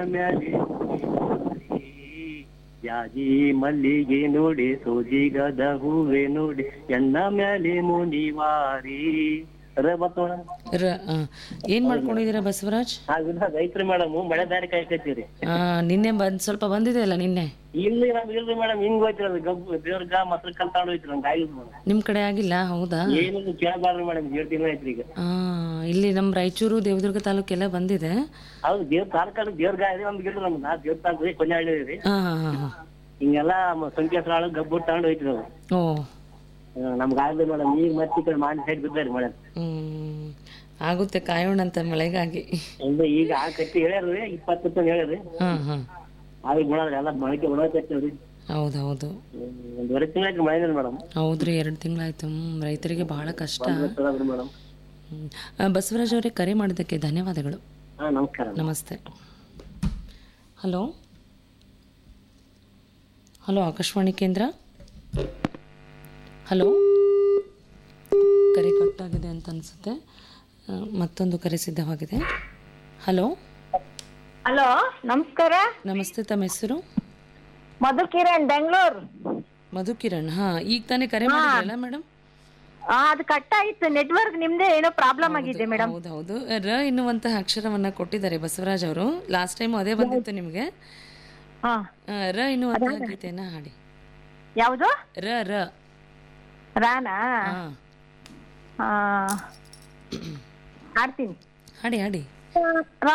ಮ್ಯಾಲೆ ಯಾಜಿ ಮಲ್ಲಿಗೆ ನೋಡಿ ಸೋಜಿಗದ ಹೂವೆ ನೋಡಿ ಎನ್ನ ಮ್ಯಾಲೆ ಮುನಿವಾರಿ ರ ಬತ್ತು ಮೇಡಮ್ ರ ಆ, ಏನ್ ಮಾಡ್ಕೊಂಡಿದ್ದೀರಾ ಬಸವರಾಜ್ ಹಾಗಿಲ್ಲ ರೈತ್ರಿ ಮೇಡಮ್ ಮಳೆ ದಾರಿ ಕಾಯ್ಕತ್ತೀರಿ ಆ, ನಿನ್ನೆ ಬಂದ್ ಸ್ವಲ್ಪ ಬಂದಿದೆ ಅಲ್ಲ ನಿನ್ನೆ ಇಲ್ಲಿ ನಮ್ಗೆ ಇಲ್ರಿ ಮೇಡಮ್ ಹಿಂಗ್ ಹೋಯ್ತಿರ ಅದು ಗಬ್ಬು ದೇವ್ರಗ ಮೊಸರು ಕಲ್ ತಗೊಂಡು ಹೋಯ್ತಿರ ನಮ್ಗೆ ಆಗಿಲ್ಲ ಮೇಡಮ್ ನಿಮ್ ಕಡೆ ಆಗಿಲ್ಲ ಹೌದಾ ಏನು ಕೇಳಬಾರ್ದು ಮೇಡಮ್ ಏಳು ತಿಂಗಳು ಐತ್ರಿ ಈಗ ಆ, ಇಲ್ಲಿ ನಮ್ ರಾಯಚೂರು ದೇವದುರ್ಗ ತಾಲೂಕೆಲ್ಲ ಬಂದಿದೆ ಹೌದು ದೇವ್ರ ತಾಲೂಕಾಡು ದೇವ್ರಗ ಇದೆ ನಮ್ಗೆ ಇಲ್ರಿ ನಮ್ಗೆ ನಾ ದೇವ್ರ ತಾಲೂಕು ಕೊಂಜಾಳಿ ರೀ ಹಾ ಹಾ ಹಾ ಹಾ ಹಿಂಗೆಲ್ಲ ಸಂಖ್ಯಾಸರಾಳು ಗಬ್ಬು ತಗೊಂಡು ಹೋಯ್ತಿರಿ ನಾವು ಓ ನಮ್ಗೆ ಆಗಲಿ ಮೇಡಮ್ ಈಗ ಮತ್ತೆ ಈ ಕಡೆ ಮಾಡಿ ಸೈಡ್ ಬಿದ್ದಾರಿ ಮೇಡಮ್ ಹ್ಮ್ ಆಗುತ್ತೆ ಕಾಯೋಣಂತ ಮಳೆಗಾಗಿ ಒಂದು ಈಗ ಆ ಕಟ್ಟಿ ಹೇಳ್ಯಾರ್ರಿ ಇಪ್ಪತ್ತು ಅಂತ ಹೇಳ್ಯಾರ್ರಿ ಹಾ ಹಾ ಆಗ ಗುಣದ್ರಿ ಎಲ್ಲ ಮೊಳಕೆ ಒಳಗತ್ತೀವ್ರಿ ಹೌದೌದು ಒಂದೂವರೆ ತಿಂಗಳು ಆಯ್ತು ಮಳೆ ಮೇಡಮ್ ಹೌದ್ರಿ ಎರಡು ತಿಂಗಳಾಯ್ತು ಹ್ಮ್ ರೈತರಿಗೆ ಬಹಳ ಕಷ್ಟ ಮೇಡಮ್ ಹ್ಮ್. ಆ, ಬಸವರಾಜ್ ಅವರೇ ಕರೆ ಮಾಡಿದ್ದಕ್ಕೆ ಧನ್ಯವಾದಗಳು ಹಾ ನಮಸ್ಕಾರ ನಮಸ್ತೆ ಹಲೋ ಹಲೋ ಆಕಾಶವಾಣಿ ಕೇಂದ್ರ ಹಲೋ ಕರೆ ಕಟ್ಟಾಗಿದೆ ಅಂತ ಅನಿಸುತ್ತೆ ಆ, ಮತ್ತೊಂದು ಕರೆ ಸಿದ್ಧವಾಗಿದೆ ಹಲೋ ಹಲೋ ನಮಸ್ಕಾರ ನಮಸ್ತೆ ತಮ್ಮ ಹೆಸರು ಮಧು ಕಿರಣ್ ಬೆಂಗಳೂರು ಮಧು ಕಿರಣ್ ಹಾ ಈಗ ತಾನೇ ಕರೆ ಮಾಡಿದ್ರಲ್ಲ ಮೇಡಮ್ ಆ, ಅದು ಕಟ್ ಆಯ್ತು ನೆಟ್ವರ್ಕ್ ನಿಮ್ದೇ ಏನೋ ಪ್ರಾಬ್ಲಮ್ ಆಗಿದೆ ಮೇಡಮ್ ಹೌದೌದು ರ ಎನ್ನುವಂತಹ ಅಕ್ಷರವನ್ನ ಕೊಟ್ಟಿದ್ದಾರೆ ಬಸವರಾಜ್ ಅವರು ಲಾಸ್ಟ್ ಟೈಮ್ ಅದೇ ಬಂದಿತ್ತು ನಿಮಗೆ ಹಾ ಆ, ರ ಎನ್ನುವಂತಹ ಗೀತೆಯನ್ನ ಹಾಡಿ ಯಾವುದು ರ ರ ರಾನಾ ಹಾ ಆ, ಆಡ್ತೀನಿ ಹಾಡಿ ಹಾಡಿ